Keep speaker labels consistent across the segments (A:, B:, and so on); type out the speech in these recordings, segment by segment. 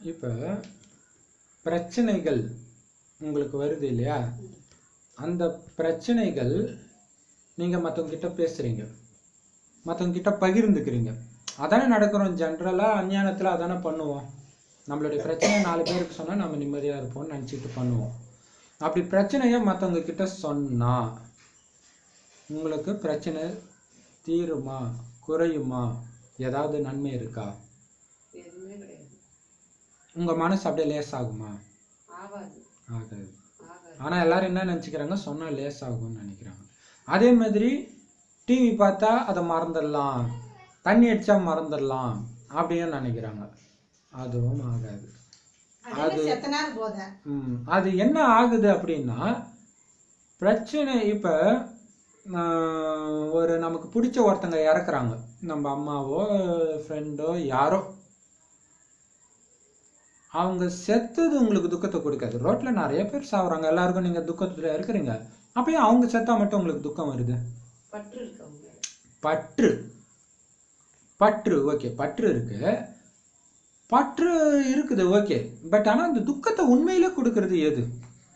A: இப்போ பிரச்சனைகள் உங்களுக்கு வருது இல்லையா அந்த பிரச்சனைகள் நீங்கள் மற்றவங்க கிட்ட பேசுகிறீங்க மற்றவங்க கிட்ட பகிர்ந்துக்கிறீங்க அதானே நடக்கிறோம் ஜென்ரலாக அஞ்ஞானத்தில் அதானே பண்ணுவோம் நம்மளுடைய பிரச்சனை நாலு பேருக்கு சொன்னால் நம்ம நிம்மதியாக இருப்போம்னு நினச்சிட்டு பண்ணுவோம் அப்படி பிரச்சனையை மற்றவங்க கிட்ட சொன்னா உங்களுக்கு பிரச்சனை தீருமா குறையுமா ஏதாவது நன்மை இருக்கா
B: எதுவுமே கிடையாது
A: உங்கள் மனசு அப்படியே லேஸ் ஆகுமா
B: ஆகாது
A: ஆகாது
B: ஆகாது
A: ஆனால் எல்லாரும் என்ன நினச்சிக்கிறாங்க சொன்னால் லேஸ் ஆகும்னு நினைக்கிறாங்க அதே மாதிரி டிவி பார்த்தா அதை மறந்துடலாம் தண்ணி அடித்தா மறந்துடலாம் அப்படின்னு நினைக்கிறாங்க அதுவும் ஆகாது
C: அது செத்த நேரம் போத
A: ம், அது என்ன ஆகுது அப்படின்னா பிரச்சனை இப்போ ஒரு நமக்கு பிடிச்ச ஒருத்தங்க இறக்குறாங்க நம்ம அம்மாவோ ஃப்ரெண்டோ யாரோ அவங்க செத்தது உங்களுக்கு துக்கத்தை கொடுக்காது ரோட்டில் நிறைய பேர் சாவுறாங்க எல்லாருக்கும் நீங்கள் துக்கத்தில் இருக்கிறீங்க அப்பயும் அவங்க செத்தா மட்டும் உங்களுக்கு துக்கம் வருது
B: பற்று இருக்கவங்க
A: பற்று பற்று ஓகே பற்று இருக்கு பற்று இருக்குது ஓகே பட் ஆனால் அந்த துக்கத்தை உண்மையிலே கொடுக்கறது எது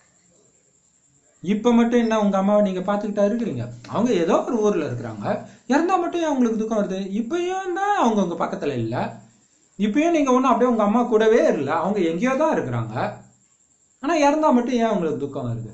A: இப்போ மட்டும் என்ன உங்க அம்மாவை நீங்க பார்த்துக்கிட்டா இருக்கிறீங்க அவங்க ஏதோ ஒரு ஊர்ல இருக்கிறாங்க இறந்தா மட்டும் ஏன் உங்களுக்கு துக்கம் வருது இப்பயும் தான் அவங்க உங்க பக்கத்துல இல்ல இப்பயும் நீங்க ஒன்றும் அப்படியே உங்க அம்மா கூடவே இல்லை அவங்க எங்கேயோ தான் இருக்கிறாங்க ஆனா இறந்தா மட்டும் ஏன் உங்களுக்கு துக்கம் வருது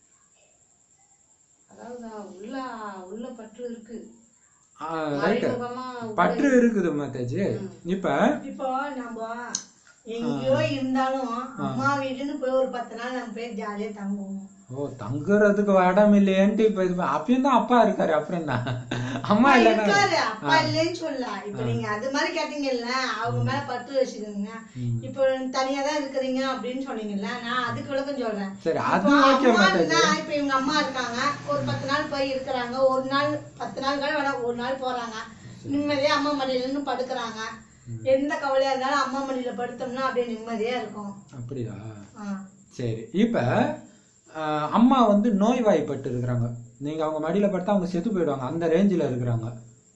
B: அதாவது உள்ள உள்ள பற்று இருக்கு
A: ரைட்டு
B: மறைமுகமா
A: பற்று இருக்குது மாதாஜி இப்ப
C: இப்போ நம்ம எங்கேயோ இருந்தாலும் அம்மா வீடுன்னு போய் ஒரு பத்து நாள் நம்ம போய் ஜாலியா தங்குவோம்
A: ஓ தங்குறதுக்கு இடம் இல்லையேன்ட்டு இப்ப இது அப்பயும் தான் அப்பா இருக்காரு அப்புறம் என்ன அம்மா இல்லைன்னா
C: இருக்காரு அப்பா இல்லைன்னு சொல்லலாம் இப்ப நீங்க அது மாதிரி கேட்டீங்கல்ல அவங்க மேல பற்று வச்சுக்கோங்க இப்போ தனியா தான் இருக்கிறீங்க அப்படின்னு சொன்னீங்கல்ல நான் அதுக்கு விளக்கம் சொல்றேன்
A: சரி
C: இப்போ
A: அது ஓகே
C: அம்மா
A: மாதாஜி
C: இருந்தா, இப்ப இவங்க அம்மா இருக்காங்க ஒரு பத்து நாள் போய் இருக்கிறாங்க ஒரு நாள் பத்து நாள் கூட வேணாம் ஒரு நாள் போறாங்க நிம்மதியா அம்மா மடியில இருந்து படுக்கிறாங்க எந்த கவலையா இருந்தாலும் அம்மா மடியில படுத்தோம்னா அப்படியே நிம்மதியா இருக்கும்
A: அப்படியா
C: ஆ.
A: சரி இப்ப ஆஹ், அம்மா வந்து நோய்வாய்ப்பட்டு இருக்கிறாங்க நீங்க அவங்க மடியில படுத்தா அவங்க செத்து போயிடுவாங்க அந்த ரேஞ்சில் இருக்கிறாங்க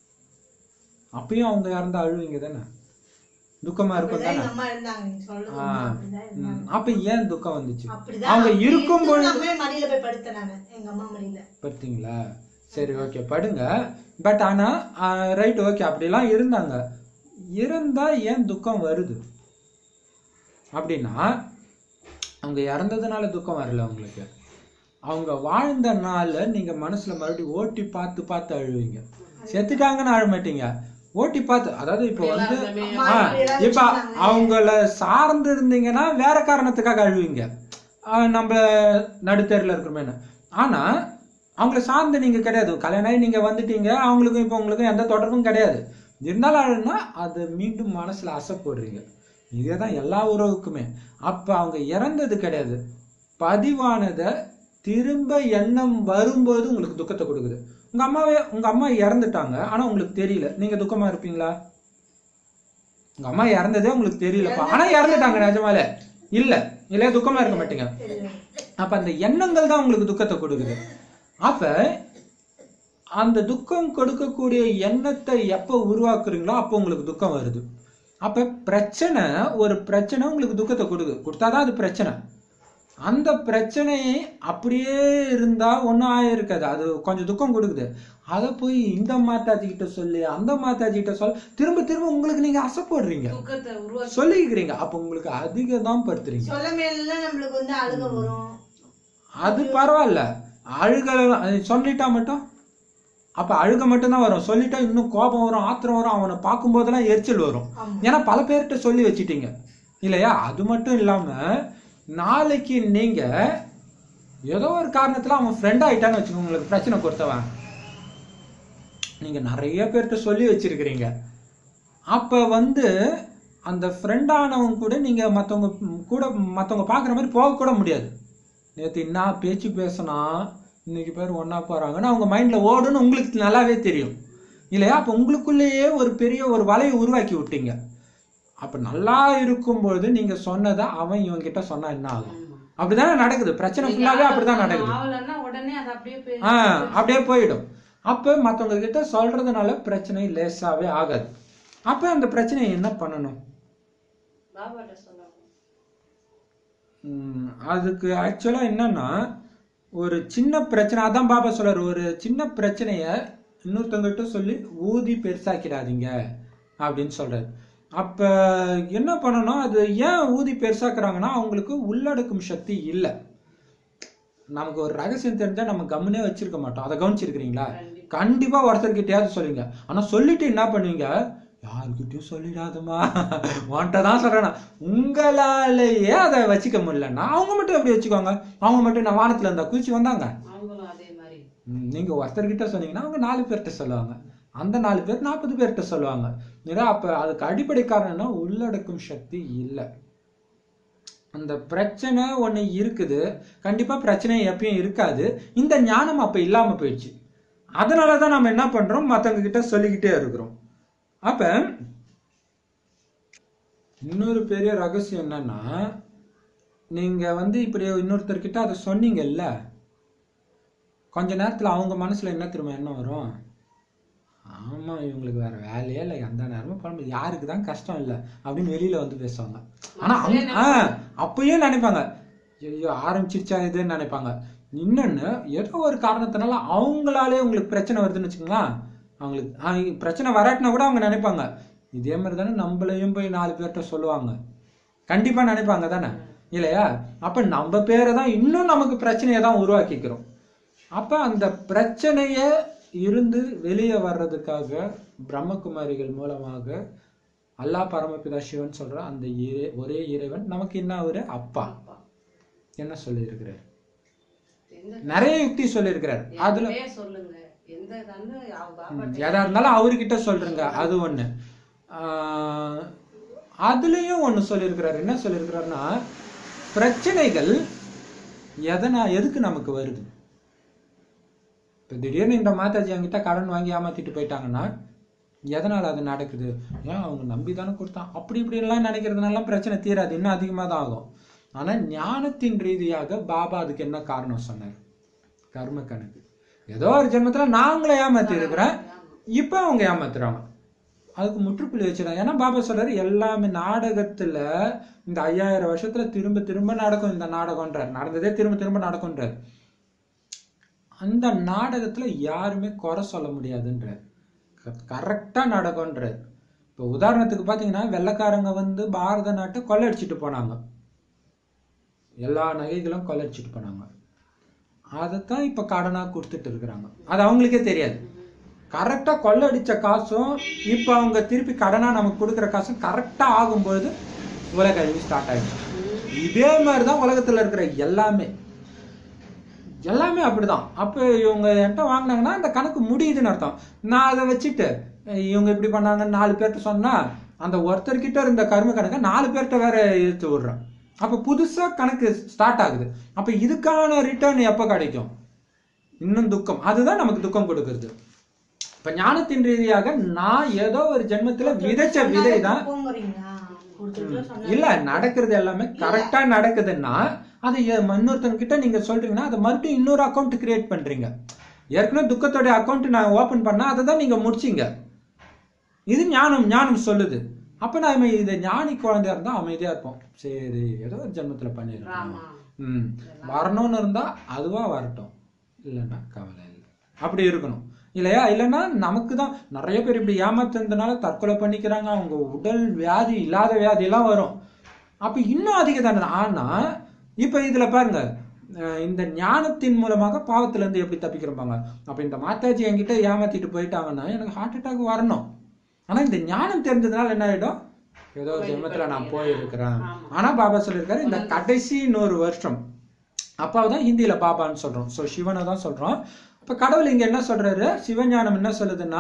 A: அப்பயும் அவங்க இறந்தா அழுவீங்க தானே துக்கமா இருக்கும்
C: அப்படிதான்
A: தானே
C: எங்க அம்மா இருந்தாங்க நீங்க சொல்றது
A: ஆ.
C: அப்படிதான் இருந்தாங்க.
A: ம், அப்ப ஏன் துக்கம் வந்துச்சு
C: அப்படிதான்
A: அவங்க
C: அப்படி
A: இருக்கும்
C: இருந்தும்
A: பொழுது
C: நம்மளே மடியில போய் படுத்தேன் நானு எங்க அம்மா மடியில
A: பார்த்தீங்களா சரி ஓகே படுங்க பட் ஆனா ரைட் ஓகே அப்படிலாம் இருந்தாங்க இருந்தா ஏன் துக்கம் வருது அப்படின்னா அவங்க இறந்ததுனால துக்கம் வரல அவங்களுக்கு அவங்க வாழ்ந்த நாள்ல நீங்க மனசுல மறுபடியும் ஓட்டி பார்த்து பார்த்து அழுவீங்க செத்துட்டாங்கன்னு அழ மாட்டீங்க ஓட்டி பார்த்து அதாவது இப்போ வந்து
C: அம்மா
A: ஆ,
C: இப்படி எல்லாம்
A: இப்ப
C: வச்சிருந்தாங்க.
A: அவங்கள சார்ந்து இருந்தீங்கன்னா வேற காரணத்துக்காக அழுவீங்க ஆ, நம்ம நடுத்தேரில் இருக்கிறோமேனு ஆனா அவங்கள சார்ந்து நீங்க கிடையாது கல்யாணம் ஆகி நீங்க வந்துட்டீங்க அவங்களுக்கும் இப்போ உங்களுக்கும் எந்த தொடர்பும் கிடையாது இருந்தாலும் அழுனா அது மீண்டும் மனசுல அசை போடுறீங்க இதே தான் எல்லா உறவுக்குமே அப்ப அவங்க இறந்தது கிடையாது பதிவானதை திரும்ப எண்ணம் வரும்போது உங்களுக்கு துக்கத்தை கொடுக்குது உங்க அம்மாவே உங்க அம்மா இறந்துட்டாங்க ஆனா உங்களுக்கு தெரியல நீங்க துக்கமா இருப்பீங்களா உங்க அம்மா இறந்ததே உங்களுக்கு தெரியலப்பா ஆனா இறந்துட்டாங்க நிஜமாலே இல்ல இல்லையா துக்கமா இருக்க மாட்டீங்க அப்ப அந்த எண்ணங்கள் தான் உங்களுக்கு துக்கத்தை கொடுக்குது அப்ப அந்த துக்கம் கொடுக்கக்கூடிய எண்ணத்தை எப்ப உருவாக்குறீங்களோ அப்போ உங்களுக்கு துக்கம் வருது அப்ப பிரச்சனை ஒரு பிரச்சனை உங்களுக்கு துக்கத்தை கொடுக்குது கொடுத்தாதான் அது பிரச்சனை அந்த பிரச்சனை அப்படியே இருந்தா ஒன்றும் ஆயிருக்காது அது கொஞ்சம் துக்கம் கொடுக்குது அதை போய் இந்த மாதாஜி கிட்ட சொல்லி அந்த மாதாஜி கிட்ட சொல்ல திரும்ப திரும்ப உங்களுக்கு நீங்க அசைப்படுறீங்க
B: துக்கத்தை உருவாக்கி
A: சொல்லிக்கிறீங்க அப்ப உங்களுக்கு அதிகம் தான் படுத்துறீங்க
C: சொல்ல மேல நம்மளுக்கு வந்து அழுக வரும்
A: அது பரவாயில்ல அழுக அது சொல்லிட்டா மட்டும் அப்ப அழுக மட்டும்தான் வரும் சொல்லிட்டா இன்னும் கோபம் வரும் ஆத்திரம் வரும் அவனை பார்க்கும் போதெல்லாம் எரிச்சல் வரும்
C: ஆமா.
A: ஏன்னா பல பேர்கிட்ட சொல்லி வச்சிட்டீங்க இல்லையா அது மட்டும் இல்லாம நாளைக்கு நீங்க ஏதோ ஒரு காரணத்துல அவன் ஃப்ரெண்ட் ஆயிட்டான்னு வச்சுக்கோங்க உங்களுக்கு பிரச்சனை கொடுத்தவன் நீங்க நிறைய பேர்கிட்ட சொல்லி வச்சிருக்கிறீங்க அப்ப வந்து அந்த ஃப்ரெண்டானவங்க கூட நீங்க மத்தவங்க கூட மத்தவங்க பார்க்குற மாதிரி போக கூட முடியாது நேற்று என்ன பேச்சு பேசினா இன்னைக்கு பேர் ஒன்றா போகிறாங்கன்னு அவங்க மைண்டில் ஓடுன்னு உங்களுக்கு நல்லாவே தெரியும் இல்லையா அப்போ உங்களுக்குள்ளேயே ஒரு பெரிய ஒரு வலையை உருவாக்கி விட்டீங்க அப்போ நல்லா இருக்கும்பொழுது நீங்கள் சொன்னதை அவன் இவன்கிட்ட சொன்னா என்ன ஆகும் அப்படிதானே நடக்குது பிரச்சனை ஃபுல்லாகவே அப்படிதான் நடக்குது
B: ஆவலன்னா உடனே அது அப்படியே போய்
A: ஆ அப்படியே போயிடும் அப்போ மற்றவங்க கிட்ட சொல்றதுனால பிரச்சனை லேசாவே ஆகாது அப்போ அந்த பிரச்சனையை என்ன பண்ணணும்
B: பாபாட்ட சொன்னாங்க
A: ம், அதுக்கு ஆக்சுவலா என்னன்னா ஒரு சின்ன பிரச்சனை அதான் பாபா சொல்றாரு ஒரு சின்ன பிரச்சனைய இன்னொருத்தவங்ககிட்ட சொல்லி ஊதி பெருசாக்கிடாதீங்க அப்படின்னு சொல்றாரு அப்ப என்ன பண்ணணும் அது ஏன் ஊதி பெருசாக்குறாங்கன்னா அவங்களுக்கு உள்ளடக்கும் சக்தி இல்லை நமக்கு ஒரு ரகசியம் தெரிஞ்சா நம்ம கம்முனே வச்சிருக்க மாட்டோம் அதை கவனிச்சிருக்கிறீங்களா கண்டிப்பா ஒருத்தர்கிட்டயாவது சொல்லுங்க ஆனா சொல்லிட்டு என்ன பண்ணுவீங்க யாருக்கிட்டயும் சொல்லிடாதம்மா உன்கிட்ட தான் சொல்றேன் உங்களாலேயே அதை வச்சுக்க முடியலன்னா அவங்க மட்டும் எப்படி வச்சுக்கோங்க அவங்க மட்டும் நான் வானத்துல இருந்தா குதிச்சு வந்தாங்க
B: அவங்களும் அதே மாதிரி
A: ம், நீங்க ஒருத்தர்கிட்ட சொன்னீங்கன்னா அவங்க நாலு பேர்கிட்ட சொல்லுவாங்க அந்த நாலு பேர் நாற்பது பேர்கிட்ட சொல்லுவாங்க ஏன்னா அப்ப அதுக்கு அடிப்படை காரணம்னா உள்ளடக்கும் சக்தி இல்லை அந்த பிரச்சனை ஒண்ணு இருக்குது கண்டிப்பா பிரச்சனை எப்பயும் இருக்காது இந்த ஞானம் அப்ப இல்லாம போயிடுச்சு அதனாலதான் நம்ம என்ன பண்றோம் மத்தவங்க கிட்ட சொல்லிக்கிட்டே இருக்கிறோம் அப்ப இன்னொரு பெரிய ரகசியம் என்னன்னா நீங்க வந்து இப்படி இன்னொருத்தர்கிட்ட அதை சொன்னீங்கல்ல கொஞ்ச நேரத்துல அவங்க மனசுல என்ன திரும்ப என்ன வரும் ஆமா இவங்களுக்கு வேற வேலையே இல்லை எந்த நேரமும் பண்ண முடியாது யாருக்கு தான் கஷ்டம் இல்லை அப்படின்னு வெளியில வந்து பேசுவாங்க ஆனா அவங்க ஆ, அப்பயும் நினைப்பாங்க ஐயோ ஆரம்பிச்சிருச்சா இதுன்னு நினைப்பாங்க இன்னொன்னு ஏதோ ஒரு காரணத்தினால அவங்களாலே உங்களுக்கு பிரச்சனை வருதுன்னு வச்சுக்கோங்களேன் அவங்களுக்கு ஆ, பிரச்சனை வராட்டினா கூட அவங்க நினைப்பாங்க இதே மாதிரி தானே நம்மளையும் போய் நாலு பேர்கிட்ட சொல்லுவாங்க கண்டிப்பா நினைப்பாங்க தானே இல்லையா அப்ப நம்ம பேரை தான் இன்னும் நமக்கு பிரச்சனையை தான் உருவாக்கிக்கிறோம் அப்ப அந்த பிரச்சனைய இருந்து வெளியே வர்றதுக்காக பிரம்மகுமாரிகள் மூலமாக அல்லாஹ் பரமபிதா சிவன் சொல்ற அந்த இறை ஒரே இறைவன் நமக்கு என்ன ஒரு அப்பா
B: அப்பா.
A: என்ன சொல்லியிருக்கிறார்
B: எந்த
A: நிறைய யுக்தி சொல்லியிருக்கிறார் அதுல
B: என் பேர் சொல்லுங்க எந்த இதான்னு அவங்க பாப்பா
A: ம், எதா இருந்தாலும் அவர்கிட்ட சொல்றேங்க அது ஒண்ணு ஆஹ், அதுலயும் ஒண்ணு சொல்லியிருக்கிறார் என்ன சொல்லியிருக்கிறாருன்னா பிரச்சனைகள் எதனா எதுக்கு நமக்கு வருது இப்போ திடீர்னு இந்த மாதாஜி என்கிட்ட கடன் வாங்கி ஏமாத்திட்டு போயிட்டாங்கன்னா எதனால அது நடக்குது ஏன் அவங்க நம்பி தானே கொடுத்தான் அப்படி இப்படி எல்லாம் நினைக்கிறதுனால பிரச்சனை தீராது இன்னும் அதிகமாக தான் ஆகும் ஆனா ஞானத்தின் ரீதியாக பாபா அதுக்கு என்ன காரணம் சொன்னார் கர்ம கணக்கு ஏதோ ஒரு ஜென்மத்துல நாங்களே ஏமாத்தி இருக்கிறேன் இப்ப அவங்க ஏமாத்துறாங்க அதுக்கு முற்றுப்புள்ளி வச்சிடறாங்க ஏன்னா பாபா சொல்றாரு எல்லாமே நாடகத்துல இந்த ஐயாயிரம் வருஷத்துல திரும்ப திரும்ப நடக்கும் இந்த நாடகம்ன்றார் நடந்ததே திரும்ப திரும்ப நடக்கும்ன்றார் அந்த நாடகத்துல யாருமே குறை சொல்ல முடியாதுன்றார் கரெக்டா நடக்கும்ன்றார் இப்போ உதாரணத்துக்கு பாத்தீங்கன்னா வெள்ளைக்காரங்க வந்து பாரத நாட்டை கொள்ளையடிச்சிட்டு போனாங்க எல்லா நகைகளும் கொள்ளையடிச்சிட்டு போனாங்க அதைத்தான் இப்ப கடனா கொடுத்துட்டு இருக்கிறாங்க அது அவங்களுக்கே தெரியாது கரெக்டா கொள்ளடிச்ச காசும் இப்ப அவங்க திருப்பி கடனா நமக்கு கொடுக்குற காசும் கரெக்டா ஆகும்பொழுது உலக அழிவு ஸ்டார்ட் ஆயிடுச்சு இதே மாதிரிதான் உலகத்துல இருக்கிற எல்லாமே எல்லாமே அப்படிதான் அப்ப இவங்க என்கிட்ட வாங்கினாங்கன்னா அந்த கணக்கு முடியுதுன்னு அர்த்தம் நான் அதை வச்சுட்டு அஹ் இவங்க இப்படி பண்ணாங்கன்னு நாலு பேர்கிட்ட சொன்னா அந்த ஒருத்தர்கிட்ட இருந்த கரும கணக்கை நாலு பேர்கிட்ட வேற இழுத்து விடுறேன் அப்ப புதுசா கணக்கு ஸ்டார்ட் ஆகுது அப்ப இதுக்கான ரிட்டர்ன் எப்ப கிடைக்கும் இன்னும் துக்கம் அதுதான் நமக்கு துக்கம் கொடுக்கறது இப்ப ஞானத்தின் ரீதியாக நான் ஏதோ ஒரு ஜென்மத்துல விதைச்ச விதை தான்
C: போங்கிறீங்களா கொடுத்துட்டு சொன்னா
A: இல்ல நடக்கிறது எல்லாமே கரெக்டா நடக்குதுன்னா அதை எ- இன்னொருத்தங்க கிட்ட நீங்க சொல்றீங்கன்னா அதை மறுபடியும் இன்னொரு அக்கௌண்ட் கிரியேட் பண்றீங்க ஏற்கனவே துக்கத்தோட அக்கௌண்ட் நான் ஓபன் பண்ணா அதை தான் நீங்க முடிச்சீங்க இது ஞானம் ஞானம் சொல்லுது அப்ப நாம இது ஞானி குழந்தையா இருந்தா அமைதியா இருப்போம் சரி ஏதோ ஒரு ஜென்மத்துல பண்ணிருக்கோம்
B: ஆமா
A: ம் வரணும்னு இருந்தா அதுவா வரட்டும் இல்லைன்னா கவலை இல்லை அப்படி இருக்கணும் இல்லையா இல்லைன்னா நமக்கு தான் நிறைய பேர் இப்படி ஏமாத்துறதுனால தற்கொலை பண்ணிக்கிறாங்க அவங்க உடல் வியாதி இல்லாத வியாதி எல்லாம் வரும் அப்ப இன்னும் அதிக தண்டனை ஆனா இப்ப இதுல பாருங்க அஹ் இந்த ஞானத்தின் மூலமாக பாவத்துல இருந்து எப்படி தப்பிக்கிறப்பாங்க அப்ப இந்த மாதாஜி என்கிட்ட ஏமாத்திட்டு போயிட்டாங்கன்னா எனக்கு ஹார்ட் அட்டாக் வரணும் ஆனா இந்த ஞானம் தெரிஞ்சதுனால என்ன ஆயிடும் ஏதோ ஒரு ஜென்மத்துல நான் போயிருக்கிறேன் ஆனா பாபா சொல்லியிருக்காரு இந்த கடைசி நூறு வருஷம் அப்பாவை தான் ஹிந்தியில பாபான்னு சொல்றோம் ஸோ சிவனை தான் சொல்றோம் அப்ப கடவுள் இங்க என்ன சொல்றாரு சிவஞானம் என்ன சொல்லுதுன்னா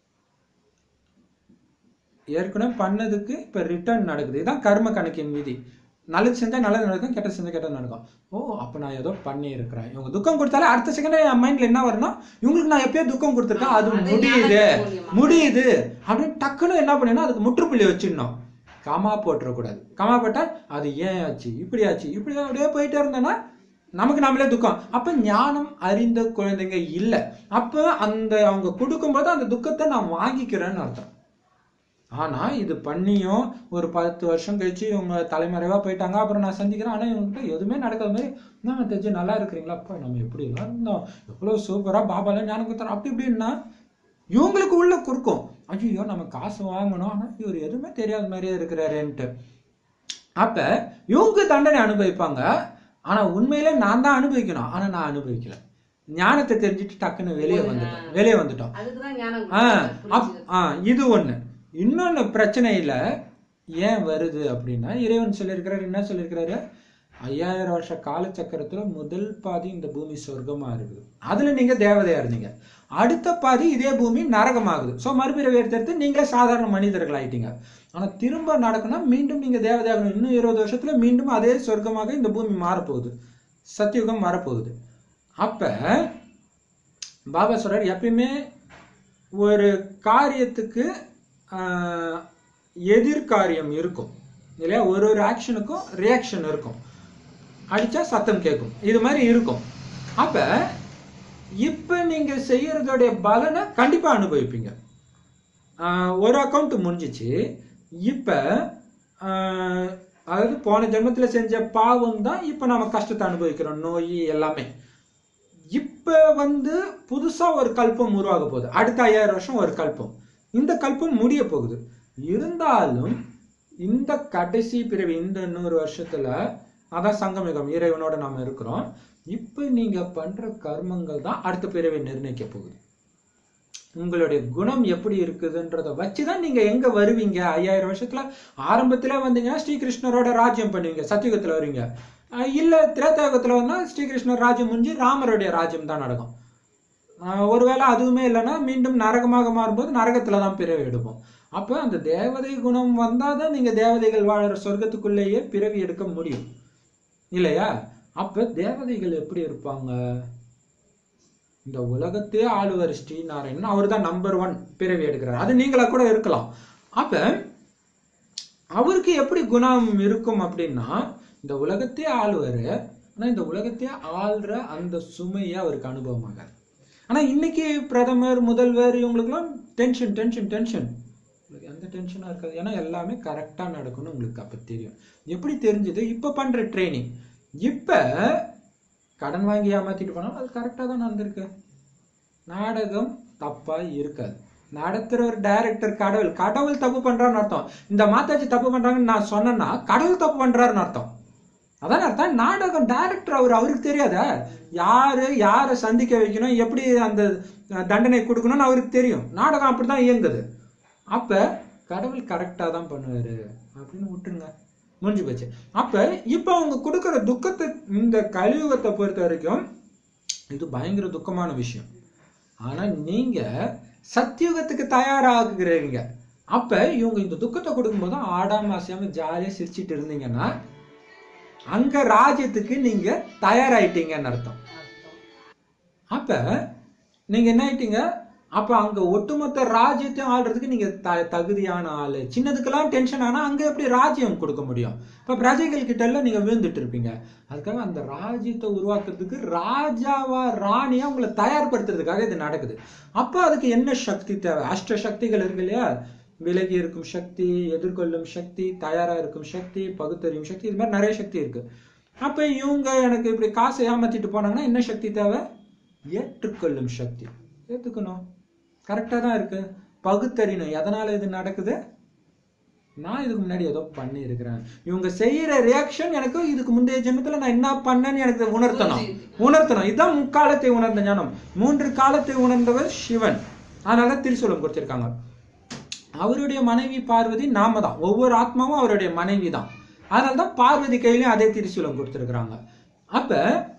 A: ஏற்கனவே பண்ணதுக்கு இப்ப ரிட்டர்ன் நடக்குது இதுதான் கர்ம கணக்கின் விதி நல்லது செஞ்சா நல்லது நடக்கும் கெட்ட செஞ்சா கெட்டது நடக்கும் ஓ அப்ப நான் ஏதோ பண்ணி இருக்கிறேன் இவங்க துக்கம் கொடுத்தாலே அடுத்த செகண்ட் என் மைண்ட்ல என்ன வரும்னா இவங்களுக்கு நான் எப்பயோ துக்கம் கொடுத்துருக்கேன் அது
B: அது
A: முடியுது
B: ஞானத்தின் மூலியமா.
A: முடியுது அப்படின்னு டக்குன்னு என்ன பண்ணணும் அதுக்கு முற்றுப்புள்ளி வச்சிடணும் கமா போட்டுறக்கூடாது கமா போட்டா அது ஏன் ஆச்சு இப்படி ஆச்சு இப்படி அப்படியே போயிட்டே இருந்தோன்னா நமக்கு நாமளே துக்கம் அப்ப ஞானம் அறிந்த குழந்தைங்க இல்ல அப்ப அந்த அவங்க கொடுக்கும்போது அந்த துக்கத்தை நான் வாங்கிக்கிறேன்னு அர்த்தம் ஆனா இது பண்ணியும் ஒரு பத்து வருஷம் கழிச்சு இவங்க தலைமறைவா போயிட்டாங்க அப்புறம் நான் சந்திக்கிறேன் ஆனா இவங்ககிட்ட எதுவுமே நடக்காத மாதிரி என்ன தெரிஞ்சு நல்லா இருக்கிறீங்களா அப்பா நம்ம எப்படி எல்லாம் இருந்தோம் எவ்வளவு சூப்பரா பாபாலாம் ஞானம் கொடுத்தாரு அப்படி இப்படின்னா இவங்களுக்கு உள்ள குறுக்கும் ஐயோ நம்ம காசு வாங்கணும் ஆனா இவர் எதுவுமே தெரியாத மாதிரியே இருக்கிறாருன்ட்டு அப்ப இவங்க தண்டனை அனுபவிப்பாங்க ஆனா உண்மையிலே நான் தான் அனுபவிக்கணும் ஆனா நான் அனுபவிக்கல ஞானத்தை தெரிஞ்சுட்டு டக்குன்னு வெளியே வந்துட்டோம் வெளியே வந்துட்டோம்
B: அதுக்குதான் ஞானம்
A: ஆ,
B: கொடுத்தாரு,
A: அப்-
B: புரிஞ்சுது.
A: ஆ, இது ஒண்ணு இன்னொன்னு பிரச்சனையில ஏன் வருது அப்படின்னா இறைவன் சொல்லியிருக்கிறாரு என்ன சொல்லியிருக்கிறாரு ஐயாயிரம் வருஷ காலச்சக்கரத்துல முதல் பாதி இந்த பூமி சொர்க்கமா இருக்குது அதுல நீங்க தேவதையா இருந்தீங்க அடுத்த பாதி இதே பூமி நரகமாகுது ஸோ மறுபிறவி எடுத்து நீங்களே சாதாரண மனிதர்கள் ஆயிட்டீங்க ஆனா திரும்ப நடக்கணும் மீண்டும் நீங்க தேவதையாகணும் இன்னும் இருபது வருஷத்துல மீண்டும் அதே சொர்க்கமாக இந்த பூமி மாறப்போகுது சத்தியுகம் வரப்போகுது அப்ப பாபா சொல்றார் எப்பயுமே ஒரு காரியத்துக்கு ஆஹ், எதிர்காரியம் இருக்கும் இல்லையா ஒரு ஒரு ஆக்ஷனுக்கும் ரியாக்ஷன் இருக்கும் அடிச்சா சத்தம் கேட்கும் இது மாதிரி இருக்கும் அப்ப இப்ப நீங்க செய்யறதோடைய பலனை கண்டிப்பா அனுபவிப்பீங்க ஆஹ், ஒரு அக்கௌண்ட் முடிஞ்சிச்சு இப்ப ஆஹ், அதாவது போன ஜென்மத்துல செஞ்ச பாவம் தான் இப்ப நம்ம கஷ்டத்தை அனுபவிக்கிறோம் நோய் எல்லாமே இப்ப வந்து புதுசா ஒரு கல்பம் உருவாக போகுது அடுத்த ஐயாயிரம் வருஷம் ஒரு கல்பம் இந்த கல்பம் முடிய போகுது இருந்தாலும் இந்த கடைசி பிறவி இந்த நூறு வருஷத்துல அதான் சங்கமிகம் இறைவனோட நாம இருக்கிறோம் இப்ப நீங்க பண்ற கர்மங்கள் தான் அடுத்த பிறவை நிர்ணயிக்க போகுது உங்களுடைய குணம் எப்படி இருக்குதுன்றத வச்சுதான் நீங்க எங்க வருவீங்க ஐயாயிரம் வருஷத்துல ஆரம்பத்துல வந்தீங்கன்னா ஸ்ரீகிருஷ்ணரோட ராஜ்யம் பண்ணுவீங்க சத்தியுகத்துல வருவீங்க அஹ் இல்ல திரேதாயுகத்துல வந்தா ஸ்ரீகிருஷ்ணர் ராஜ்யம் முடிஞ்சு ராமருடைய ராஜ்யம் தான் நடக்கும் அஹ் ஒருவேளை அதுவுமே இல்லைன்னா மீண்டும் நரகமாக மாறும்போது நரகத்துல தான் பிறவி எடுப்போம் அப்ப அந்த தேவதை குணம் வந்தாதான் நீங்க தேவதைகள் வாழற சொர்க்கத்துக்குள்ளேயே பிறவி எடுக்க முடியும் இல்லையா அப்ப தேவதைகள் எப்படி இருப்பாங்க இந்த உலகத்தையே ஆளுவர் ஸ்ரீநாராயணன் அவர் தான் நம்பர் ஒன் பிறவி எடுக்கிறார் அது நீங்களா கூட இருக்கலாம் அப்ப அவருக்கு எப்படி குணம் இருக்கும் அப்படின்னா இந்த உலகத்தையே ஆளுவாரு ஆனா இந்த உலகத்தையே ஆள்ற அந்த சுமையை அவருக்கு அனுபவமாகாது ஆனா இன்னைக்கு பிரதமர் முதல்வர் இவங்களுக்குலாம் டென்ஷன் டென்ஷன் டென்ஷன் உங்களுக்கு எந்த டென்ஷனும் இருக்காது ஏன்னா எல்லாமே கரெக்டா நடக்கணும் உங்களுக்கு அப்ப தெரியும் எப்படி தெரிஞ்சது இப்ப பண்ற ட்ரைனிங் இப்ப கடன் வாங்கி ஏமாத்திட்டு போனாலும் அது கரெக்டா தான் நடந்திருக்கு நாடகம் தப்பா இருக்காது நடத்துற ஒரு டைரக்டர் கடவுள் கடவுள் தப்பு பண்றாருன்னு அர்த்தம் இந்த மாத்தாச்சி தப்பு பண்றாங்கன்னு நான் சொன்னேன்னா கடவுள் தப்பு பண்றாருன்னு அர்த்தம் அதான் அர்த்தம் நாடகம் டைரக்டர் அவர் அவருக்கு தெரியாதா யாரு யாரை சந்திக்க வைக்கணும் எப்படி அந்த அஹ், தண்டனை கொடுக்கணும்னு அவருக்கு தெரியும் நாடகம் அப்படிதான் இயங்குது அப்ப கடவுள் கரெக்டா தான் பண்ணுவாரு அப்படின்னு விட்டுருங்க முடிஞ்சு போச்சு அப்ப இப்ப அவங்க கொடுக்குற துக்கத்தை இந்த கலியுகத்தை பொறுத்த வரைக்கும் இது பயங்கர துக்கமான விஷயம் ஆனா நீங்க சத்தியுகத்துக்கு தயாராகுகிறீங்க அப்ப இவங்க இந்த துக்கத்தை கொடுக்கும்போது ஆடாம அசையாம ஜாலியா சிரிச்சிட்டு இருந்தீங்கன்னா அங்க ராஜ்யத்துக்கு நீங்க தயாராயிட்டீங்கன்னு அர்த்தம் அப்ப நீங்க என்ன ஆயிட்டீங்க அப்ப அங்க ஒட்டுமொத்த ராஜ்யத்தையும் ஆள்றதுக்கு நீங்க த தகுதியான ஆளு சின்னதுக்கெல்லாம் டென்ஷன் ஆனா அங்க எப்படி ராஜ்யம் கொடுக்க முடியும் இப்ப பிரஜைகள் கிட்ட எல்லாம் நீங்க விழுந்துட்டு இருப்பீங்க அதுக்காக அந்த ராஜ்யத்தை உருவாக்குறதுக்கு ராஜாவா ராணியா உங்களை தயார்படுத்துறதுக்காக இது நடக்குது அப்ப அதுக்கு என்ன சக்தி தேவை அஷ்ட சக்திகள் இருக்கு இல்லையா விலகி இருக்கும் சக்தி எதிர்கொள்ளும் சக்தி தயாரா இருக்கும் சக்தி பகுத்தறியும் சக்தி இது மாதிரி நிறைய சக்தி இருக்கு அப்ப இவங்க எனக்கு இப்படி காசை ஏமாத்திட்டு போனாங்கன்னா என்ன சக்தி தேவை ஏற்றுக்கொள்ளும் சக்தி ஏத்துக்கணும் கரெக்டா தான் இருக்கு பகுத்தறியணும் எதனால இது நடக்குது நான் இதுக்கு முன்னாடி ஏதோ பண்ணி இருக்கிறேன் இவங்க செய்யற ரியாக்ஷன் எனக்கு இதுக்கு முந்தைய ஜென்மத்துல நான் என்ன பண்ணேன்னு எனக்கு உணர்த்தணும் உணர்த்தணும் இதுதான் முக்காலத்தை உணர்ந்த ஞானம் மூன்று காலத்தை உணர்ந்தவர் சிவன் அதனால திருசூலம் கொடுத்திருக்காங்க அவருடைய மனைவி பார்வதி நாம தான் ஒவ்வொரு ஆத்மாவும் அவருடைய மனைவி தான் அதனால தான் பார்வதி கையிலயும் அதே திருசூலம் கொடுத்திருக்கிறாங்க அப்ப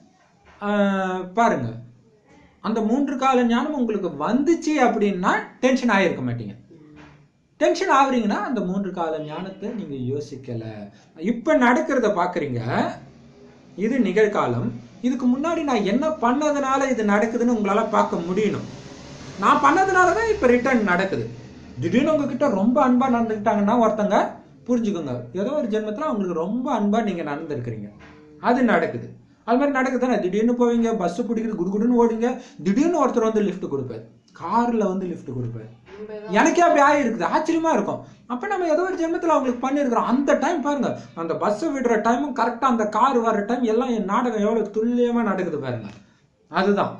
A: ஆஹ், பாருங்க அந்த மூன்று கால ஞானம் உங்களுக்கு வந்துச்சு அப்படின்னா டென்ஷன் ஆகிருக்க மாட்டீங்க டென்ஷன் ஆகுறீங்கன்னா அந்த மூன்று கால ஞானத்தை நீங்க யோசிக்கல இப்ப நடக்கிறத பாக்குறீங்க இது நிகழ்காலம் இதுக்கு முன்னாடி நான் என்ன பண்ணதுனால இது நடக்குதுன்னு உங்களால பார்க்க முடியணும் நான் பண்ணதுனால தான் இப்ப ரிட்டர்ன் நடக்குது திடீர்னு உங்ககிட்ட ரொம்ப அன்பா நடந்துக்கிட்டாங்கன்னா ஒருத்தங்க புரிஞ்சுக்கோங்க ஏதோ ஒரு ஜென்மத்துல அவங்களுக்கு ரொம்ப அன்பா நீங்க நடந்திருக்கிறீங்க அது நடக்குது அது மாதிரி நடக்குது தானே திடீர்னு போவீங்க பஸ் பிடிக்கிறது குடுகுடுன்னு ஓடுங்க திடீர்னு ஒருத்தர் வந்து லிஃப்ட் கொடுப்பாரு கார்ல வந்து லிஃப்ட் கொடுப்பாரு
B: நம்ம ஏதாவது
A: எனக்கே அப்படி ஆகிருக்குது ஆச்சரியமா இருக்கும் அப்ப நம்ம ஏதோ ஒரு ஜென்மத்துல அவங்களுக்கு பண்ணியிருக்கிறோம் அந்த டைம் பாருங்க அந்த பஸ் விடுற டைமும் கரெக்டா அந்த கார் வர்ற டைம் எல்லாம் என் நாடகம் எவ்வளவு துல்லியமா நடக்குது பாருங்க அதுதான்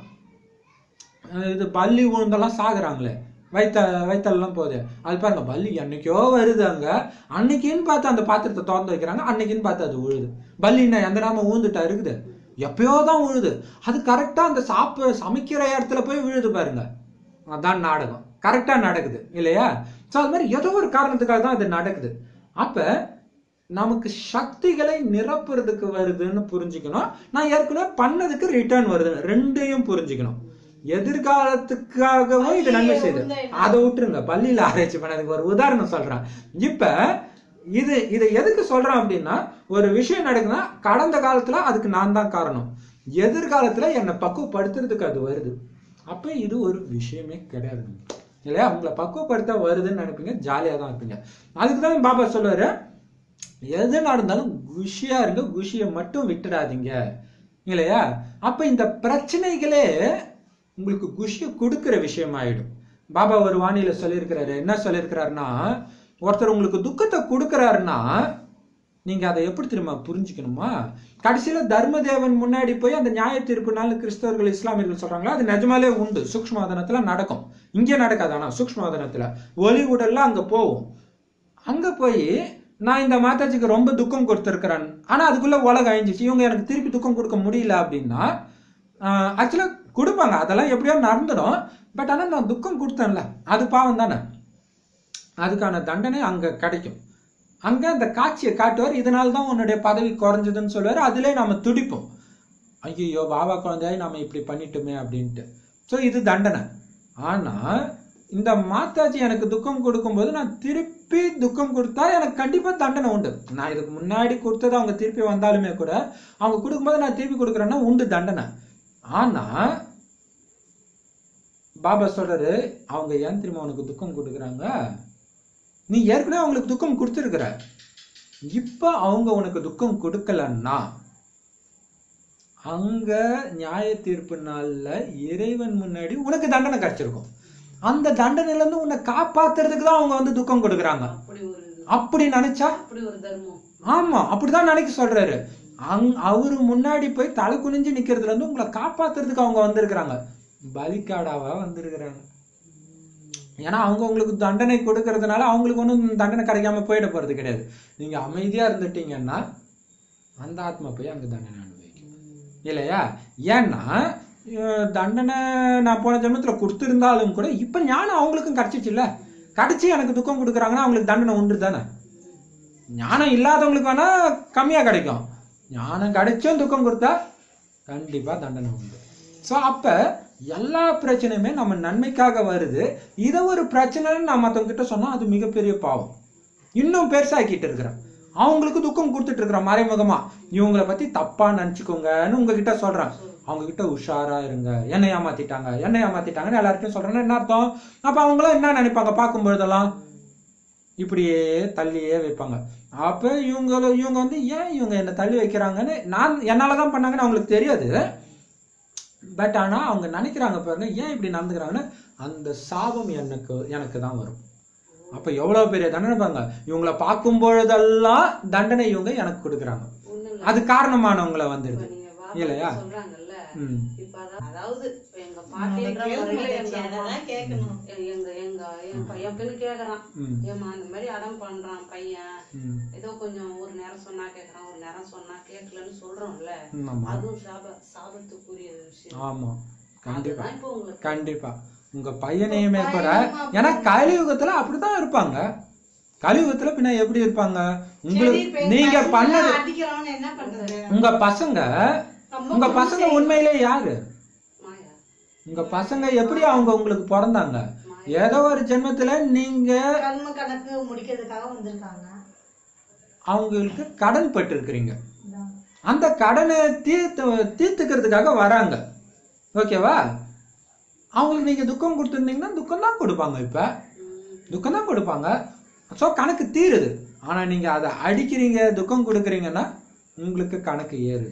A: அஹ் இது பள்ளி உழுந்தெல்லாம் சாகுறாங்களே வைத்த வைத்தல்லாம் போகுது அது பாருங்க பள்ளி என்னைக்கோ வருது அங்க அன்னைக்குன்னு பார்த்து அந்த பாத்திரத்தை திறந்து வைக்கிறாங்க அன்னைக்குன்னு பார்த்து அது உழுது பள்ளின்னா எந்த நாம ஊந்துட்டா இருக்குது எப்பயோ தான் உழுது அது கரெக்டா அந்த சாப்பு சமைக்கிற இடத்துல போய் விழுது பாருங்க அதான் நாடகம் கரெக்டா நடக்குது இல்லையா ஸோ அது மாதிரி ஏதோ ஒரு காரணத்துக்காக தான் அது நடக்குது அப்ப நமக்கு சக்திகளை நிரப்புறதுக்கு வருதுன்னு புரிஞ்சுக்கணும் நான் ஏற்கனவே பண்ணதுக்கு ரிட்டர்ன் வருது ரெண்டையும் புரிஞ்சுக்கணும் எதிர்காலத்துக்காகவும் இது நன்மை செய்யுது அதை விட்டுருங்க பள்ளியில ஆராய்ச்சி பண்ணதுக்கு ஒரு உதாரணம் சொல்றேன் இப்ப இது இதை எதுக்கு சொல்றேன் அப்படின்னா ஒரு விஷயம் நடக்குதுன்னா கடந்த காலத்துல அதுக்கு நான் தான் காரணம் எதிர்காலத்துல என்னை பக்குவப்படுத்துறதுக்கு அது வருது அப்ப இது ஒரு விஷயமே கிடையாது இல்லையா உங்களை பக்குவப்படுத்த வருதுன்னு நினைப்பீங்க ஜாலியா தான் இருப்பீங்க அதுக்கு தான் பாபா சொல்லுவாரு எது நடந்தாலும் குஷியா இருங்க குஷியை மட்டும் விட்டுடாதீங்க இல்லையா அப்ப இந்த பிரச்சனைகளே உங்களுக்கு குஷியை கொடுக்கிற விஷயம் ஆயிடும் பாபா ஒரு வாணியில சொல்லியிருக்கிறாரு என்ன சொல்லியிருக்கிறாருன்னா ஒருத்தர் உங்களுக்கு துக்கத்தை கொடுக்கறாருன்னா நீங்க அதை எப்படி திரும்ப புரிஞ்சுக்கணுமா கடைசியில தர்மதேவன் முன்னாடி போய் அந்த நியாய தீர்ப்புனால கிறிஸ்தவர்கள் இஸ்லாமியர்கள் சொல்றாங்களா அது நிஜமாலே உண்டு சூக்ஷ்மவதனத்துல நடக்கும் இங்கே நடக்காது ஆனா சூக்ஷ்மவதனத்துல ஒளி உடல்ல அங்க போகும் அங்க போய் நான் இந்த மாதாஜிக்கு ரொம்ப துக்கம் கொடுத்துருக்கிறேன் ஆனா அதுக்குள்ள உலகம் அழிஞ்சிச்சு இவங்க எனக்கு திருப்பி துக்கம் கொடுக்க முடியல அப்படின்னா ஆக்சுவலா கொடுப்பாங்க அதெல்லாம் எப்படியோ நடந்துடும் பட் ஆனா நான் துக்கம் கொடுத்தேன்ல அது பாவம் தானே அதுக்கான தண்டனை அங்க கிடைக்கும் அங்க அந்த காட்சியை காட்டுவார் இதனால தான் உன்னுடைய பதவி குறைஞ்சதுன்னு சொல்லுவார் அதிலே நாம துடிப்போம் ஐயோ பாபா குழந்தையாய் நாம இப்படி பண்ணிட்டோமே அப்படின்ட்டு ஸோ இது தண்டனை ஆனா இந்த மாதாஜி எனக்கு துக்கம் கொடுக்கும்போது நான் திருப்பி துக்கம் கொடுத்தா எனக்கு கண்டிப்பா தண்டனை உண்டு நான் இதுக்கு முன்னாடி கொடுத்தது அவங்க திருப்பி வந்தாலுமே கூட அவங்க கொடுக்கும்போது நான் திருப்பி கொடுக்குறேன்னா உண்டு தண்டனை ஆனா பாபா சொல்றாரு அவங்க ஏன் திரும்ப உனக்கு துக்கம் கொடுக்குறாங்க நீ ஏற்கனவே அவங்களுக்கு துக்கம் கொடுத்துருக்குற இப்ப அவங்க உனக்கு துக்கம் கொடுக்கலன்னா அங்க நியாய தீர்ப்பு நாள்ல இறைவன் முன்னாடி உனக்கு தண்டனை கிடைச்சிருக்கும் அந்த தண்டனையில இருந்து உன்னை காப்பாத்துறதுக்கு தான் அவங்க வந்து துக்கம் கொடுக்குறாங்க
B: அப்படி ஒரு இது.
A: அப்படி நினைச்சா
B: அப்படி ஒரு தர்மம்
A: ஆமா அப்படிதான் நினைக்க சொல்றாரு அங் அவரு முன்னாடி போய் தலை குனிஞ்சு நிக்கிறதுல இருந்து உங்களை காப்பாத்துறதுக்கு அவங்க வந்திருக்கிறாங்க பலிக்காடாவா வந்திருக்கிறாங்க ஏன்னா அவங்க உங்களுக்கு தண்டனை கொடுக்கறதுனால அவங்களுக்கு ஒன்றும் தண்டனை கிடைக்காம போயிட போறது கிடையாது நீங்க அமைதியா இருந்துட்டீங்கன்னா அந்த ஆத்மா போய் அங்க தண்டனை அனுபவிக்கும் இல்லையா ஏன்னா அஹ், தண்டனை நான் போன ஜென்மத்துல கொடுத்திருந்தாலும் கூட இப்ப ஞானம் அவங்களுக்கும் கிடைச்சிச்சுல்ல கிடைச்சி எனக்கு துக்கம் கொடுக்குறாங்கன்னா அவங்களுக்கு தண்டனை உண்டு தானே ஞானம் இல்லாதவங்களுக்கு வேணா கம்மியா கிடைக்கும் ஞானம் கிடைச்சும் துக்கம் கொடுத்தா கண்டிப்பா தண்டனை உண்டு ஸோ அப்ப எல்லா பிரச்சனையுமே நம்ம நன்மைக்காக வருது இதை ஒரு பிரச்சனைன்னு நான் மற்றவங்க கிட்ட சொன்னா அது மிகப்பெரிய பாவம் இன்னும் பெருசாக்கிட்டு இருக்கிறேன் அவங்களுக்கு துக்கம் கொடுத்துட்டு இருக்கிறேன் மறைமுகமா இவங்கள பத்தி தப்பா நினைச்சுக்கோங்கன்னு உங்ககிட்ட சொல்றேன் அவங்க கிட்ட உஷாரா இருங்க என்னை ஏமாத்திட்டாங்க என்னை ஏமாத்திட்டாங்கன்னு எல்லார்ட்டையும் சொல்றேன்னா என்ன அர்த்தம் அப்ப அவங்களும் என்ன நினைப்பாங்க பார்க்கும் பொழுதெல்லாம் இப்படியே தள்ளியே வைப்பாங்க அப்ப இவங்க இவங்க வந்து ஏன் இவங்க என்ன தள்ளி வைக்கிறாங்கன்னு நான் என்னால தான் பண்ணாங்கன்னு அவங்களுக்கு தெரியாது பட் ஆனா அவங்க நினைக்கிறாங்க பாருங்க ஏன் இப்படி நடந்துக்கிறாங்கன்னு அந்த சாபம் எனக்கு எனக்கு தான் வரும் அப்ப எவ்வளவு பெரிய தண்டனை பாருங்க இவங்கள பார்க்கும் பொழுதெல்லாம் தண்டனை இவங்க எனக்கு கொடுக்குறாங்க
B: ஒண்ணும் இல்ல.
A: அது காரணமானவங்கள
B: இப்ப
A: வந்துடுது
B: நீங்க பாபா
A: இல்லையா?
B: சொல்றாங்கல்ல
A: ம்
B: இப்ப அதான் அதாவது இப்ப எங்க பாட்டின்ற முறையில எங்க அம்மா-
C: அதெல்லாம் கேட்கணும்
B: எங்க எங்க எங்க என் பையன் பெண்ணு கேக்குறான்
A: ம்
B: ஏமா இந்த மாதிரி அடம் பண்றான் பையன்
A: ம்
B: ஏதோ கொஞ்சம் ஒரு நேரம் சொன்னா கேக்குறான் ஒரு நேரம் சொன்னா கேட்கலன்னு சொல்றோம்ல
A: ம், ஆமா
B: அதுவும் சாப சாபத்துக்குரிய விஷயம்
A: ஆமா கண்டிப்பா
B: அதுதான் இப்போ உங்களுக்கு
A: கண்டிப்பா உங்க பையனையுமே கூட ஏன்னா கலியுகத்துல அப்படிதான் இருப்பாங்க கலியுகத்துல பின்ன எப்படி இருப்பாங்க
C: சரி,
A: உங்களுக்கு
C: இப்ப எங்க
A: நீங்க
C: பசங்க
A: பண்ணது
C: அடிக்கிறவன என்ன பண்றது
A: உங்க பசங்க
C: ரொம்ப
A: உங்க பசங்க உண்மையிலே யாரு
B: மாயா
A: உங்க பசங்க எப்படி அவங்க உங்களுக்கு பிறந்தாங்க ஏதோ ஒரு ஜென்மத்துல நீங்க
C: கர்ம கணக்கு முடிக்கிறதுக்காக வந்திருக்காங்க
A: அவங்களுக்கு கடன் பட்டிருக்கிறீங்க
C: இதான்.
A: அந்த கடனை தீர்த்து தீர்த்துக்கிறதுக்காக வராங்க ஓகேவா அவங்களுக்கு நீங்க துக்கம் கொடுத்துருந்தீங்கன்னா துக்கம் தான் கொடுப்பாங்க இப்ப துக்கம் தான் கொடுப்பாங்க ஸோ கணக்கு தீருது ஆனா நீங்க அதை அடிக்கிறீங்க துக்கம் கொடுக்குறீங்கன்னா உங்களுக்கு கணக்கு ஏறுது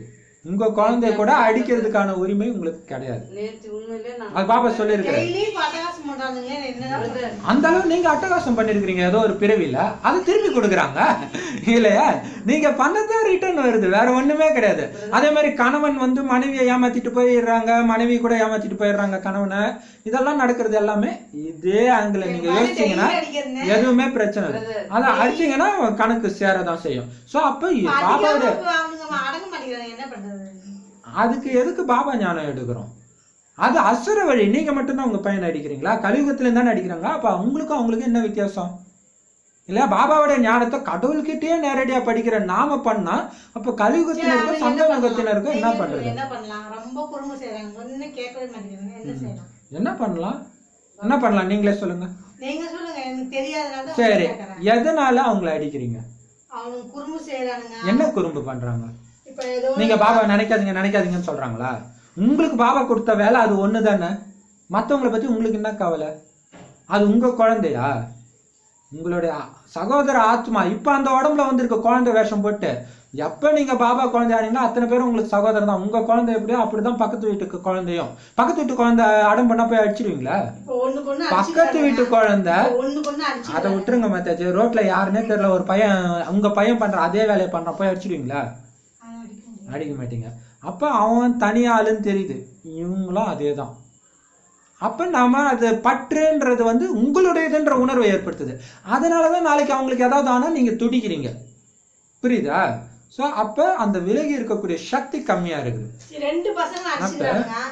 A: உங்க குழந்தைய கூட அடிக்கிறதுக்கான உரிமை உங்களுக்கு கிடையாது
B: நேற்று உண்மையிலே நான்
A: அது பாப்பா சொல்லியிருக்கிறேன்
C: டெய்லி பட்டாசம் பண்றானுங்களே என்னதான் பண்றது?
A: அந்த அளவு நீங்க அட்டகாசம் பண்ணிருக்கீங்க ஏதோ ஒரு பிறவில அது திருப்பி கொடுக்குறாங்க இல்லையா நீங்க பண்ணதே ரிட்டர்ன் வருது வேற ஒண்ணுமே கிடையாது அதே மாதிரி கணவன் வந்து மனைவியை ஏமாத்திட்டு போயிடுறாங்க மனைவி கூட ஏமாத்திட்டு போயிடுறாங்க கணவனை இதெல்லாம் நடக்கிறது எல்லாமே இதே ஆங்கில நீங்க
C: என்
A: யோசிச்சீங்கன்னா
C: டெய்லி அடிக்கிறேன்னு.
A: எதுவுமே பிரச்சனை இல்லை அதை அடிச்சீங்கன்னா கணக்கு சேரதான் செய்யும் சோ அப்ப பாபாவுடைய
C: அடிக்காம அவனுங்க அடங்க மாட்டேங்கிறாங்க என்ன பண்றது
A: அதுக்கு எதுக்கு பாபா ஞானம் எடுக்கிறோம் அது அசுர வழி நீங்க மட்டும்தான் உங்க பையனை அடிக்கிறீங்களா கலியுகத்துல தானே அடிக்கிறாங்க அப்ப அவங்களுக்கும் அவங்களுக்கும் என்ன வித்தியாசம் இல்ல பாபாவோட ஞானத்தை கடவுள்கிட்டயே நேரடியா படிக்கிற நாம பண்ணா அப்ப கலியுகத்தினருக்கும் சங்க யுகத்தினருக்கும் என்ன
C: நீங்க
A: பண்றது
C: என்ன பண்ணலாம் ரொம்ப குறும்பு செய்றாங்க ஒண்ணும் கேட்கவே மாட்டேங்கிறாங்க என்ன செய்யலாம்
A: என்ன பண்ணலாம் என்ன பண்ணலாம் நீங்களே சொல்லுங்க
C: நீங்க சொல்லுங்க எனக்கு தெரியாதனால தான்
A: சரி
C: கேட்கறேன்
A: எதனால அவங்கள அடிக்கிறீங்க
C: அவனுக்கு குறும்பு செய்யறானுங்க
A: என்ன குறும்பு பண்றாங்க
C: இப்ப ஏதோ
A: நீங்க பாபா நினைக்காதீங்க நினைக்காதீங்கன்னு சொல்றாங்களா உங்களுக்கு பாபா கொடுத்த வேலை அது ஒண்ணு தானே மத்தவங்கள பத்தி உங்களுக்கு என்ன கவலை அது உங்க குழந்தையா உங்களுடைய சகோதர ஆத்மா இப்ப அந்த உடம்புல வந்திருக்க குழந்தை வேஷம் போட்டு எப்ப நீங்க பாபா குழந்தை ஆனீங்களோ அத்தனை பேரும் உங்களுக்கு சகோதரன் தான் உங்க குழந்தை எப்படியோ அப்படிதான் பக்கத்து வீட்டுக்கு குழந்தையும் பக்கத்து வீட்டு குழந்தை அடம் பண்ணா போய் அடிச்சிடுவீங்களா
C: இப்ப ஒண்ணுக்கு ஒண்ணு
A: பக்கத்து வீட்டு குழந்தை
C: ஒண்ணுக்கு ஒண்ணு அடிச்சு
A: அதை விட்டுருங்க மத்தாச்சு ரோட்ல யாருன்னே தெரியல ஒரு பையன் உங்க பையன் பண்ற அதே வேலையை பண்றான் போய் அடிச்சிடுவீங்களா அடிக்க மாட்டீங்க அப்ப அவன் தனியா ஆளுன்னு தெரியுது இவங்களும் அதே தான் அப்ப நாம அது பற்றுன்றது வந்து உங்களுடையதுன்ற உணர்வை ஏற்படுத்துது அதனாலதான் நாளைக்கு அவங்களுக்கு ஏதாவது ஆனா நீங்க துடிக்கிறீங்க புரியுதா சோ அப்ப அந்த விலகி இருக்கக்கூடிய சக்தி கம்மியா இருக்குது
C: ரெண்டு பசங்க அடிச்சுட்டாங்க